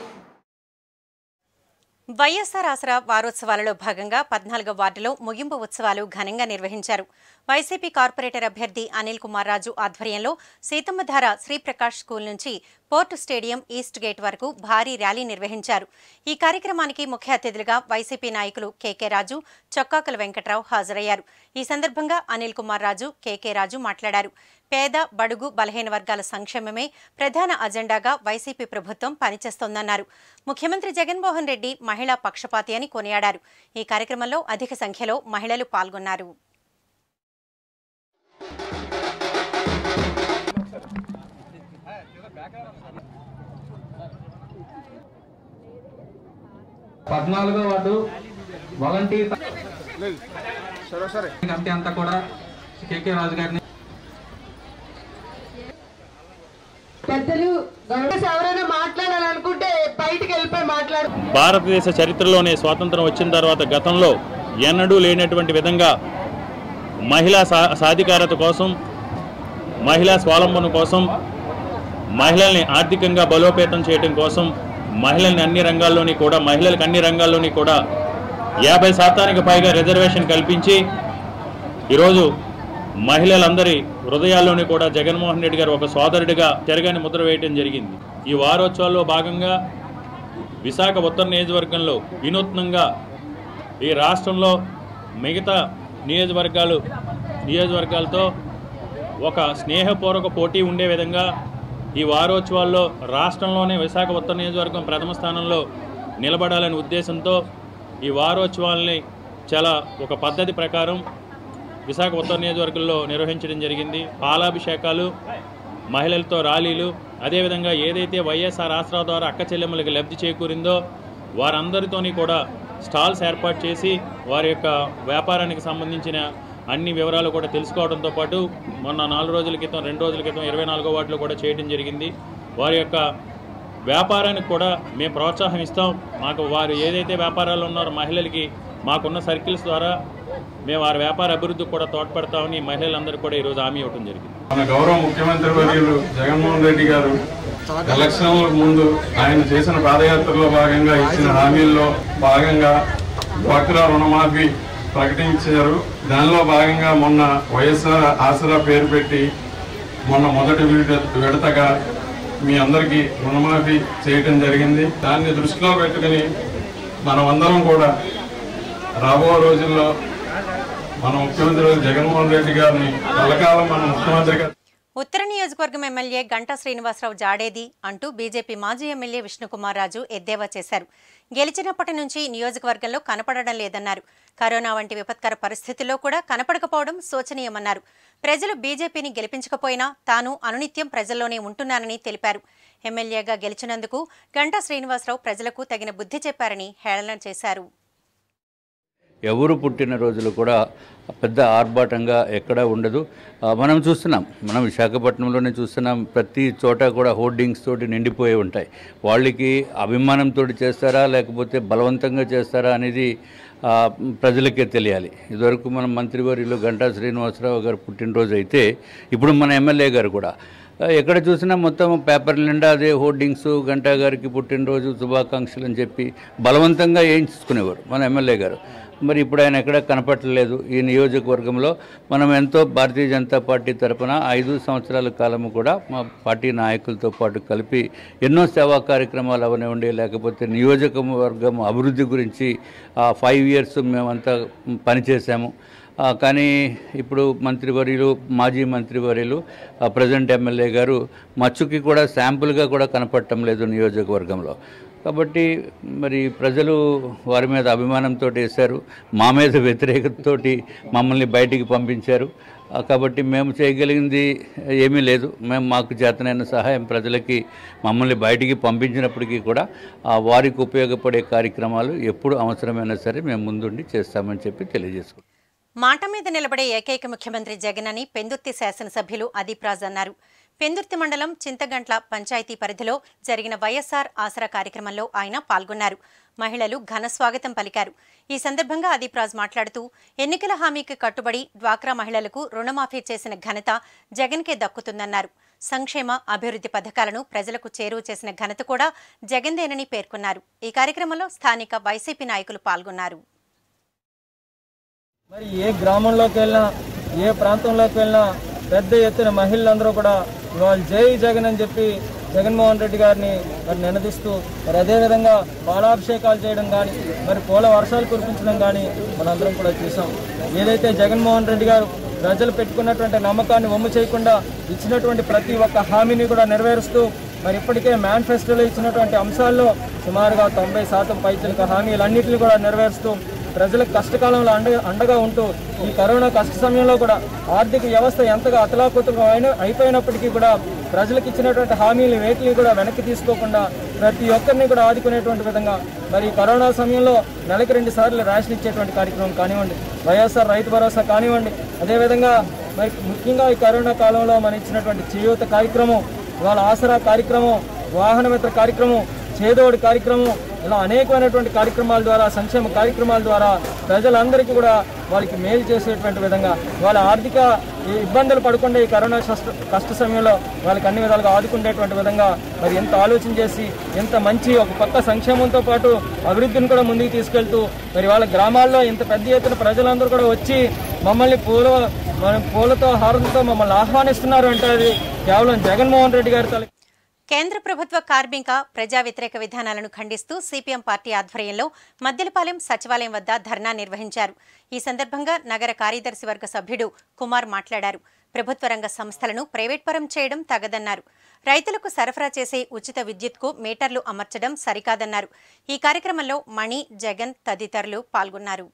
వైఎస్ఆర్ ఆసరా వారోత్సవాలలో భాగంగా పద్నాలుగో వార్డులో ముగింపు ఉత్సవాలు ఘనంగా నిర్వహించారు వైసీపీ కార్పొరేటర్ అభ్యర్థి అనిల్ కుమార్ రాజు ఆధ్వర్యంలో సీతమ్మధార శ్రీప్రకాష్ స్కూల్ నుంచి పోర్టు స్టేడియం ఈస్ట్ గేట్ వరకు భారీ ర్యాలీ నిర్వహించారు ఈ కార్యక్రమానికి ముఖ్య అతిథులుగా వైసీపీ నాయకులు కేకే రాజు చొక్కాకుల వెంకట్రావు హాజరయ్యారు ఈ సందర్భంగా అనిల్ కుమార్ రాజు కేకే రాజు మాట్లాడారు పేద బడుగు బలహీన వర్గాల సంక్షేమమే ప్రధాన అజెండాగా వైసీపీ ప్రభుత్వం పనిచేస్తోందన్నారు ముఖ్యమంత్రి జగన్మోహన్ రెడ్డి మహిళా పక్షపాతి అని కొనియాడారు ఈ కార్యక్రమంలో అధిక సంఖ్యలో మహిళలు పాల్గొన్నారు పద్నాలుగో వార్డు వాలంటీర్ కమిటీ అంతా కూడా కేకే రాజు గారిని పెద్దలు గౌరవ ఎవరైనా మాట్లాడాలనుకుంటే బయటికి వెళ్ళిపోయి మాట్లాడు భారతదేశ చరిత్రలోనే స్వాతంత్రం వచ్చిన తర్వాత గతంలో ఎన్నడూ లేనటువంటి విధంగా మహిళా సా సాధికారత కోసం మహిళా స్వావలంబన కోసం మహిళల్ని ఆర్థికంగా బలోపేతం చేయడం కోసం మహిళల్ని అన్ని రంగాల్లోని కూడా మహిళలకు అన్ని రంగాల్లోని కూడా యాభై శాతానికి పైగా రిజర్వేషన్ కల్పించి ఈరోజు మహిళలందరి హృదయాల్లోని కూడా జగన్మోహన్ రెడ్డి గారు ఒక సోదరుడిగా జరగని ముద్ర వేయటం జరిగింది ఈ వారోత్సవాల్లో భాగంగా విశాఖ ఉత్తర నియోజకవర్గంలో వినూత్నంగా ఈ రాష్ట్రంలో మిగతా నియోజకవర్గాలు నియోజకవర్గాలతో ఒక స్నేహపూర్వక పోటీ ఉండే విధంగా ఈ వారోత్సవాల్లో రాష్ట్రంలోనే విశాఖ ఉత్తర నియోజకవర్గం ప్రథమ స్థానంలో నిలబడాలనే ఉద్దేశంతో ఈ వారోత్సవాల్ని చాలా ఒక పద్ధతి ప్రకారం విశాఖ ఉత్తర నియోజకవర్గంలో నిర్వహించడం జరిగింది పాలాభిషేకాలు మహిళలతో ర్యాలీలు అదేవిధంగా ఏదైతే వైఎస్ఆర్ ఆసరా ద్వారా అక్క చెల్లెమ్మలకి లబ్ధి చేకూరిందో వారందరితోని కూడా స్టాల్స్ ఏర్పాటు చేసి వారి యొక్క వ్యాపారానికి సంబంధించిన అన్ని వివరాలు కూడా తెలుసుకోవడంతో పాటు మొన్న నాలుగు రోజుల క్రితం రెండు రోజుల క్రితం ఇరవై నాలుగో వాటిలో కూడా చేయడం జరిగింది వారి యొక్క వ్యాపారానికి కూడా మేము ప్రోత్సాహం ఇస్తాం మాకు వారు ఏదైతే వ్యాపారాలు ఉన్నారో మహిళలకి మాకున్న సర్కిల్స్ ద్వారా మేము వారి వ్యాపార అభివృద్ధికి కూడా తోడ్పడతామని మహిళలందరూ కూడా ఈరోజు హామీ ఇవ్వడం జరిగింది మన గౌరవ ముఖ్యమంత్రి వర్యులు జగన్మోహన్ రెడ్డి గారు ఎలక్షన్లకు ముందు ఆయన చేసిన పాదయాత్రలో భాగంగా ఇచ్చిన హామీల్లో భాగంగా డ్వాక్రా రుణమాఫీ ప్రకటించారు దానిలో భాగంగా మొన్న వైఎస్ఆర్ ఆసరా పేరు పెట్టి మొన్న మొదటి విడత విడతగా మీ అందరికీ రుణమాఫీ చేయటం జరిగింది దాన్ని దృష్టిలో పెట్టుకుని మనమందరం కూడా రాబో రోజుల్లో మన ముఖ్యమంత్రి జగన్మోహన్ రెడ్డి గారిని కలకాలం మన ముఖ్యమంత్రిగా ఉత్తర నియోజకవర్గం ఎమ్మెల్యే గంటా శ్రీనివాసరావు జాడేది అంటూ బీజేపీ మాజీ ఎమ్మెల్యే విష్ణుకుమార్ రాజు ఎద్దేవా చేశారు గెలిచినప్పటి నుంచి నియోజకవర్గంలో కనపడడం లేదన్నారు కరోనా వంటి విపత్కర పరిస్థితుల్లో కూడా కనపడకపోవడం శోచనీయమన్నారు ప్రజలు బీజేపీని గెలిపించకపోయినా తాను అనునిత్యం ప్రజల్లోనే ఉంటున్నానని తెలిపారు ఎమ్మెల్యేగా గెలిచినందుకు గంటా శ్రీనివాసరావు ప్రజలకు తగిన బుద్ధి చెప్పారని హేళన చేశారు ఎవరు పుట్టినరోజులు కూడా పెద్ద ఆర్భాటంగా ఎక్కడా ఉండదు ఆ, మనం చూస్తున్నాం మనం విశాఖపట్నంలోనే చూస్తున్నాం ప్రతి చోట కూడా హోర్డింగ్స్ తోటి నిండిపోయి ఉంటాయి వాళ్ళకి అభిమానంతో చేస్తారా లేకపోతే బలవంతంగా చేస్తారా అనేది ఆ, ప్రజలకే తెలియాలి ఇదివరకు మన మంత్రివర్యులు గంటా శ్రీనివాసరావు గారు పుట్టినరోజు అయితే ఇప్పుడు మన ఎమ్మెల్యే గారు కూడా ఆ, ఎక్కడ చూసినా మొత్తం పేపర్ నిండా అదే హోర్డింగ్స్ గంటా గారికి పుట్టినరోజు శుభాకాంక్షలు అని చెప్పి బలవంతంగా వేయించుకునేవారు మన ఎమ్మెల్యే గారు మరి ఇప్పుడు ఆయన ఎక్కడ కనపట్టలేదు ఈ నియోజకవర్గంలో మనం ఎంతో భారతీయ జనతా పార్టీ తరపున ఐదు సంవత్సరాల కాలము కూడా మా పార్టీ నాయకులతో పాటు కలిపి ఎన్నో సేవా కార్యక్రమాలు అవనివ్వండి లేకపోతే నియోజకవర్గం అభివృద్ధి గురించి ఆ ఫైవ్ ఇయర్స్ మేమంతా పనిచేసాము ఆ, కానీ ఇప్పుడు మంత్రివర్యులు మాజీ మంత్రివర్యులు ఆ, ప్రజెంట్ ఎమ్మెల్యే గారు మచ్చుకి కూడా శాంపుల్గా కూడా కనపడటం లేదు నియోజకవర్గంలో కాబట్టి మరి ప్రజలు వారి మీద అభిమానంతో వేశారు మా మీద వ్యతిరేకతతో మమ్మల్ని బయటికి పంపించారు ఆ, కాబట్టి మేము చేయగలిగింది ఏమీ లేదు మేము మాకు చేతనైన సహాయం ప్రజలకి మమ్మల్ని బయటికి పంపించినప్పటికీ కూడా ఆ, వారికి ఉపయోగపడే కార్యక్రమాలు ఎప్పుడు అవసరమైనా సరే మేము ముందుండి చేస్తామని చెప్పి తెలియజేసుకుంటాం మాట మీద నిలబడే ఏకైక ముఖ్యమంత్రి జగన్ అని పెందుర్తి శాసనసభ్యులు అదీప్రాజ్ అన్నారు పెందుర్తి మండలం చింతగంట్ల పంచాయతీ పరిధిలో జరిగిన వైఎస్ఆర్ ఆసరా కార్యక్రమంలో ఆయన పాల్గొన్నారు మహిళలు ఘన స్వాగతం పలికారు ఈ సందర్భంగా అదీప్రాజ్ మాట్లాడుతూ ఎన్నికల హామీకి కట్టుబడి డ్వాక్రా మహిళలకు రుణమాఫీ చేసిన ఘనత జగన్కే దక్కుతుందన్నారు సంక్షేమ అభివృద్ధి పథకాలను ప్రజలకు చేరువ చేసిన ఘనత కూడా జగన్దేనని పేర్కొన్నారు ఈ కార్యక్రమంలో స్థానిక వైసీపీ నాయకులు పాల్గొన్నారు మరి ఏ గ్రామంలోకి వెళ్ళినా ఏ ప్రాంతంలోకి వెళ్ళినా పెద్ద ఎత్తున మహిళలందరూ కూడా ఇవాళ జై జగన్ అని చెప్పి జగన్మోహన్ రెడ్డి గారిని మరి నినదిస్తూ మరి అదేవిధంగా పాలాభిషేకాలు చేయడం కానీ మరి పూల వర్షాలు కురిపించడం కానీ మనందరం కూడా చూసాం ఏదైతే జగన్మోహన్ రెడ్డి గారు ప్రజలు పెట్టుకున్నటువంటి నమ్మకాన్ని వమ్ము చేయకుండా ఇచ్చినటువంటి ప్రతి ఒక్క హామీని కూడా నెరవేరుస్తూ మరి ఇప్పటికే మేనిఫెస్టోలో ఇచ్చినటువంటి అంశాల్లో సుమారుగా తొంభై శాతం పైచలిక హామీలన్నింటినీ కూడా నెరవేరుస్తూ ప్రజలకు కష్టకాలంలో అండ అండగా ఉంటూ ఈ కరోనా కష్ట సమయంలో కూడా ఆర్థిక వ్యవస్థ ఎంతగా అతలాకుతలం అయిన అయిపోయినప్పటికీ కూడా ప్రజలకు ఇచ్చినటువంటి హామీలు వేటిని కూడా వెనక్కి తీసుకోకుండా ప్రతి ఒక్కరిని కూడా ఆదుకునేటువంటి విధంగా మరి ఈ కరోనా సమయంలో నెలకి రెండు సార్లు రేషన్ ఇచ్చేటువంటి కార్యక్రమం కానివ్వండి వైఎస్ఆర్ రైతు భరోసా కానివ్వండి అదేవిధంగా మరి ముఖ్యంగా ఈ కరోనా కాలంలో మనం ఇచ్చినటువంటి చేయూత కార్యక్రమం ఇవాళ ఆసరా కార్యక్రమం వాహన మిత్ర కార్యక్రమం చేదోడి కార్యక్రమం ఇలా అనేకమైనటువంటి కార్యక్రమాల ద్వారా సంక్షేమ కార్యక్రమాల ద్వారా ప్రజలందరికీ కూడా వాళ్ళకి మేలు చేసేటువంటి విధంగా వాళ్ళ ఆర్థిక ఈ ఇబ్బందులు పడకుండా ఈ కరోనా కష్ట కష్ట సమయంలో వాళ్ళకి అన్ని విధాలుగా ఆదుకునేటువంటి విధంగా మరి ఎంత ఆలోచన చేసి ఎంత మంచి ఒక పక్క సంక్షేమంతో పాటు అభివృద్ధిని కూడా ముందుకు తీసుకెళ్తూ మరి వాళ్ళ గ్రామాల్లో ఇంత పెద్ద ఎత్తున ప్రజలందరూ కూడా వచ్చి మమ్మల్ని పూల మన పూలతో హారంతో మమ్మల్ని ఆహ్వానిస్తున్నారు అంటే అది కేవలం జగన్మోహన్ రెడ్డి గారి తల కేంద్ర ప్రభుత్వ కార్మిక ప్రజా వ్యతిరేక విధానాలను ఖండిస్తూ సిపిఎం పార్టీ ఆధ్వర్యంలో మద్దెలపాలెం సచివాలయం వద్ద ధర్నా నిర్వహించారు ఈ సందర్భంగా నగర కార్యదర్శి వర్గ సభ్యుడు కుమార్ మాట్లాడారు ప్రభుత్వ రంగ సంస్థలను ప్రైవేట్ పరం చేయడం తగదన్నారు రైతులకు సరఫరా చేసే ఉచిత విద్యుత్కు మీటర్లు అమర్చడం సరికాదన్నారు ఈ కార్యక్రమంలో మణి జగన్ తదితరులు పాల్గొన్నారు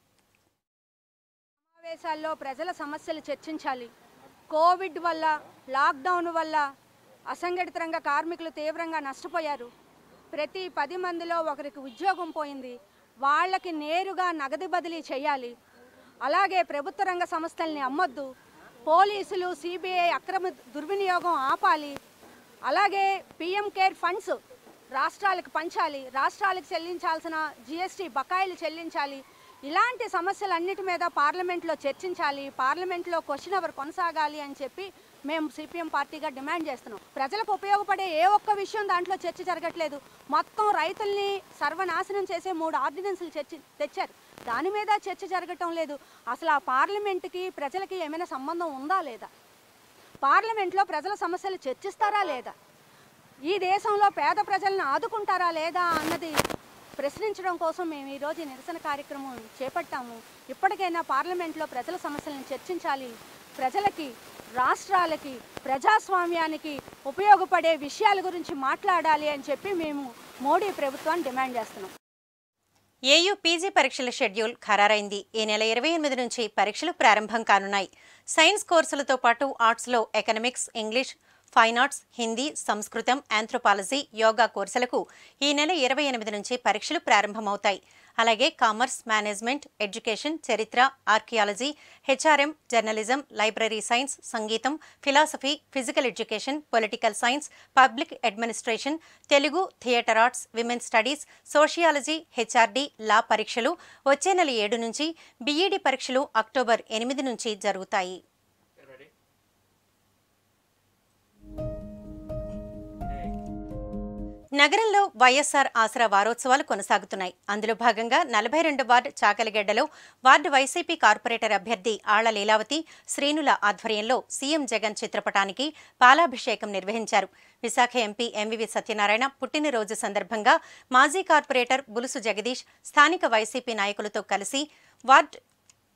సమావేశాల్లో ప్రజల సమస్యలు చర్చించాలి కోవిడ్ వల్ల లాక్డౌన్ వల్ల అసంఘటిత రంగ కార్మికులు తీవ్రంగా నష్టపోయారు ప్రతి పది మందిలో ఒకరికి ఉద్యోగం పోయింది వాళ్ళకి నేరుగా నగదు బదిలీ చేయాలి అలాగే ప్రభుత్వ రంగ సంస్థల్ని అమ్మొద్దు పోలీసులు సిబిఐ అక్రమ దుర్వినియోగం ఆపాలి అలాగే పిఎం కేర్ ఫండ్స్ రాష్ట్రాలకు పంచాలి రాష్ట్రాలకు చెల్లించాల్సిన జిఎస్టీ బకాయిలు చెల్లించాలి ఇలాంటి సమస్యలన్నిటి మీద పార్లమెంట్లో చర్చించాలి పార్లమెంట్లో క్వశ్చన్ అవర్ కొనసాగాలి అని చెప్పి మేము సిపిఎం పార్టీగా డిమాండ్ చేస్తున్నాం ప్రజలకు ఉపయోగపడే ఏ ఒక్క విషయం దాంట్లో చర్చ జరగట్లేదు మొత్తం రైతుల్ని సర్వనాశనం చేసే మూడు ఆర్డినెన్స్లు చర్చ తెచ్చారు దాని మీద చర్చ జరగటం లేదు అసలు ఆ పార్లమెంట్కి ప్రజలకి ఏమైనా సంబంధం ఉందా లేదా పార్లమెంట్లో ప్రజల సమస్యలు చర్చిస్తారా లేదా ఈ దేశంలో పేద ప్రజలను ఆదుకుంటారా లేదా అన్నది ప్రశ్నించడం కోసం మేము ఈరోజు ఈ నిరసన కార్యక్రమం చేపట్టాము ఇప్పటికైనా పార్లమెంట్లో ప్రజల సమస్యలను చర్చించాలి ప్రజలకి రాష్ట్రాలకి ప్రజాస్వామ్యానికి ఉపయోగపడే విషయాల గురించి మాట్లాడాలి అని చెప్పి మేము మోడీ ప్రభుత్వాన్ని డిమాండ్ చేస్తున్నాం ఏయూ పీజీ పరీక్షల షెడ్యూల్ ఖరారైంది ఈ నెల ఇరవై ఎనిమిది నుంచి పరీక్షలు ప్రారంభం కానున్నాయి సైన్స్ కోర్సులతో పాటు ఆర్ట్స్లో economics English fine arts Hindi సంస్కృతం ఆంథ్రోపాలజీ యోగా కోర్సులకు ఈ నెల ఇరవై ఎనిమిది నుంచి పరీక్షలు ప్రారంభమవుతాయి అలాగే కామర్స్ మేనేజ్మెంట్ ఎడ్యుకేషన్ చరిత్ర archaeology HRM journalism library science సంగీతం philosophy physical education political science public administration Telugu theatre arts women studies sociology HRD law పరీక్షలు వచ్చే నెల ఏడు నుంచి బీఈడి పరీక్షలు అక్టోబర్ ఎనిమిది నుంచి జరుగుతాయి నగరంలో వైఎస్ఆర్ ఆసరా వారోత్సవాలు కొనసాగుతున్నాయి అందులో భాగంగా నలభై రెండు వార్డు చాకలిగడ్డలో వార్డు వైసీపీ కార్పొరేటర్ అభ్యర్థి ఆళ్ల లీలావతి శ్రీనుల ఆధ్వర్యంలో సీఎం జగన్ చిత్రపటానికి పాలాభిషేకం నిర్వహించారు విశాఖ ఎంపీ ఎంవివి సత్యనారాయణ పుట్టినరోజు సందర్భంగా మాజీ కార్పొరేటర్ బులుసు జగదీష్ స్థానిక వైసీపీ నాయకులతో కలిసి వార్డ్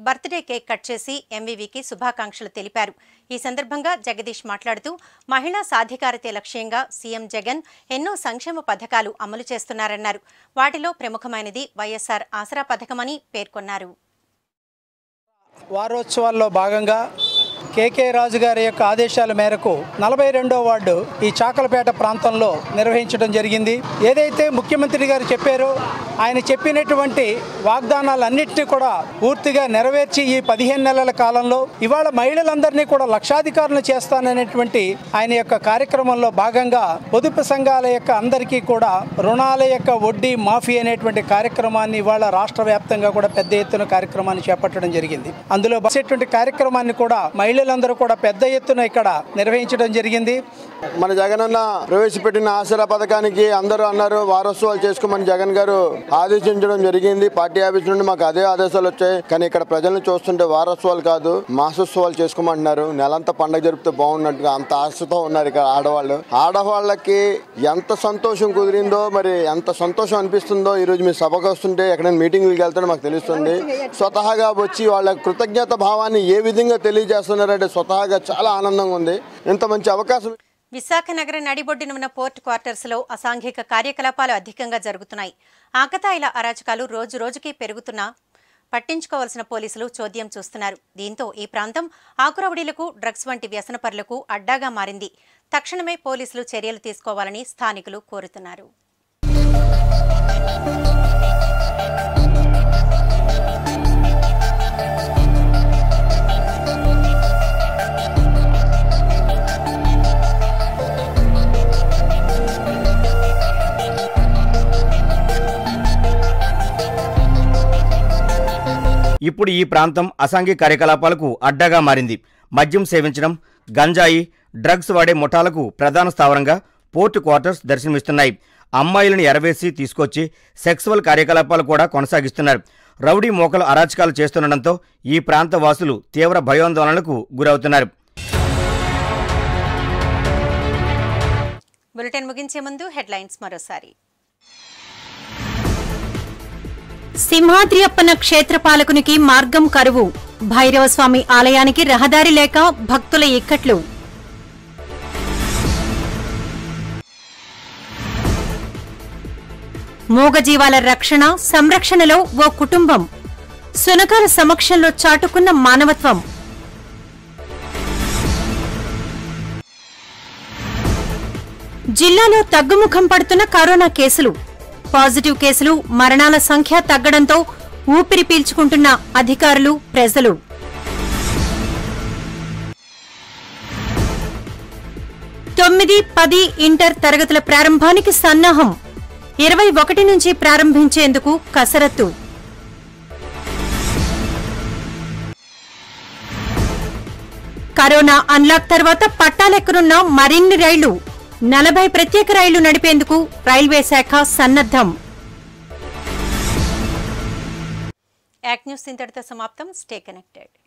బర్త్డే కేక్ కట్ చేసి ఎంవీవీకి శుభాకాంక్షలు తెలిపారు ఈ సందర్భంగా జగదీష్ మాట్లాడుతూ మహిళా సాధికారతే లక్ష్యంగా సీఎం జగన్ ఎన్నో సంక్షేమ పథకాలు అమలు చేస్తున్నారన్నారు వాటిలో ప్రముఖమైనది వైఎస్ఆర్ ఆసరా పథకమని పేర్కొన్నారు వారోత్సవాల్లో భాగంగా కేకే రాజు గారి యొక్క ఆదేశాల మేరకు నలభై రెండో వార్డు ఈ చాకలపేట ప్రాంతంలో నిర్వహించడం జరిగింది ఏదైతే ముఖ్యమంత్రి గారు చెప్పారో ఆయన చెప్పినటువంటి వాగ్దానాలన్నింటినీ కూడా పూర్తిగా నెరవేర్చి ఈ పదిహేను నెలల కాలంలో ఇవాళ మహిళలందరినీ కూడా లక్షాధికారులు చేస్తాననేటువంటి ఆయన యొక్క కార్యక్రమంలో భాగంగా పొదుపు సంఘాల యొక్క అందరికీ కూడా రుణాల యొక్క వడ్డీ మాఫీ అనేటువంటి కార్యక్రమాన్ని ఇవాళ రాష్ట్ర వ్యాప్తంగా కూడా పెద్ద ఎత్తున కార్యక్రమాన్ని చేపట్టడం జరిగింది అందులో బసేటువంటి కార్యక్రమాన్ని కూడా మహిళలందరూ కూడా పెద్ద ఎత్తున ఇక్కడ నిర్వహించడం జరిగింది మన జగనన్న ప్రవేశపెట్టిన ఆసరా పథకానికి అందరూ అన్నారు వారోత్సవాలు చేసుకోమని జగన్ గారు ఆదేశించడం జరిగింది పార్టీ ఆఫీస్ నుండి మాకు అదే ఆదేశాలు వచ్చాయి కానీ ఇక్కడ ప్రజలను చూస్తుంటే వారోత్సవాలు కాదు మాసోత్సవాలు చేసుకోమంటున్నారు నెలంతా పండగ జరిపితే బాగున్నట్టుగా అంత ఆశతో ఉన్నారు ఇక్కడ ఆడవాళ్ళు ఆడవాళ్ళకి ఎంత సంతోషం కుదిరిందో మరి ఎంత సంతోషం అనిపిస్తుందో ఈ రోజు మీ సభకు వస్తుంటే ఎక్కడైనా మీటింగ్లకు వెళ్తే మాకు తెలుస్తుంది స్వతహాగా వచ్చి వాళ్ళ కృతజ్ఞత భావాన్ని ఏ విధంగా తెలియజేస్తున్నారంటే స్వతహాగా చాలా ఆనందంగా ఉంది ఇంత మంచి అవకాశం విశాఖ నగర నడిబొడ్డున ఉన్న పోర్ట్ క్వార్టర్స్లో అసాంఘిక కార్యకలాపాలు అధికంగా జరుగుతున్నాయి ఆకతాయిల అరాచకాలు రోజు రోజుకి పెరుగుతున్నా పట్టించుకోవాల్సిన పోలీసులు చోద్యం చూస్తున్నారు దీంతో ఈ ప్రాంతం ఆకురవడీలకు డ్రగ్స్ వంటి వ్యసనపరులకు అడ్డాగా మారింది తక్షణమే పోలీసులు చర్యలు తీసుకోవాలని స్థానికులు కోరుతున్నారు ఇప్పుడు ఈ ప్రాంతం అసాంఘిక కార్యకలాపాలకు అడ్డాగా మారింది మద్యం సేవించడం గంజాయి డ్రగ్స్ వాడే ముఠాలకు ప్రధాన స్థావరంగా పోర్ట్ క్వార్టర్స్ దర్శనమిస్తున్నాయి అమ్మాయిలను ఎరవేసి తీసుకొచ్చి సెక్సువల్ కార్యకలాపాలు కూడా కొనసాగిస్తున్నారు రౌడీ మోకలు అరాచకాలు చేస్తుండటంతో ఈ ప్రాంత వాసులు తీవ్ర భయాందోళనలకు గురవుతున్నారు బులెటిన్ ముగించే ముందు హెడ్లైన్స్ మరోసారి సింహాద్రి అప్పన్న క్షేత్రపాలకునికి మార్గం కరువు భైరవస్వామి ఆలయానికి రహదారి లేక భక్తుల ఇక్కట్లు మూగజీవాల రక్షణ సంరక్షణలో ఓ కుటుంబం సునకాల సమక్షంలో చాటుకున్న మానవత్వం జిల్లాలో తగ్గుముఖం పడుతున్న కరోనా కేసులు పాజిటివ్ కేసులు మరణాల సంఖ్య తగ్గడంతో ఊపిరి పీల్చుకుంటున్న అధికారులు ప్రజలు తొమ్మిది పది ఇంటర్ తరగతుల ప్రారంభానికి సన్నాహం ఇరవై ఒకటి నుంచి ప్రారంభించేందుకు కసరత్తు కరోనా అన్లాక్ తర్వాత పట్టాలెక్కనున్న మరిన్ని రైళ్లు నలభై ప్రత్యేక రైళ్లు నడిపేందుకు రైల్వే శాఖ సన్నద్దం యాక్ న్యూస్ ఇంతటితో సమాప్తం స్టే కనెక్టెడ్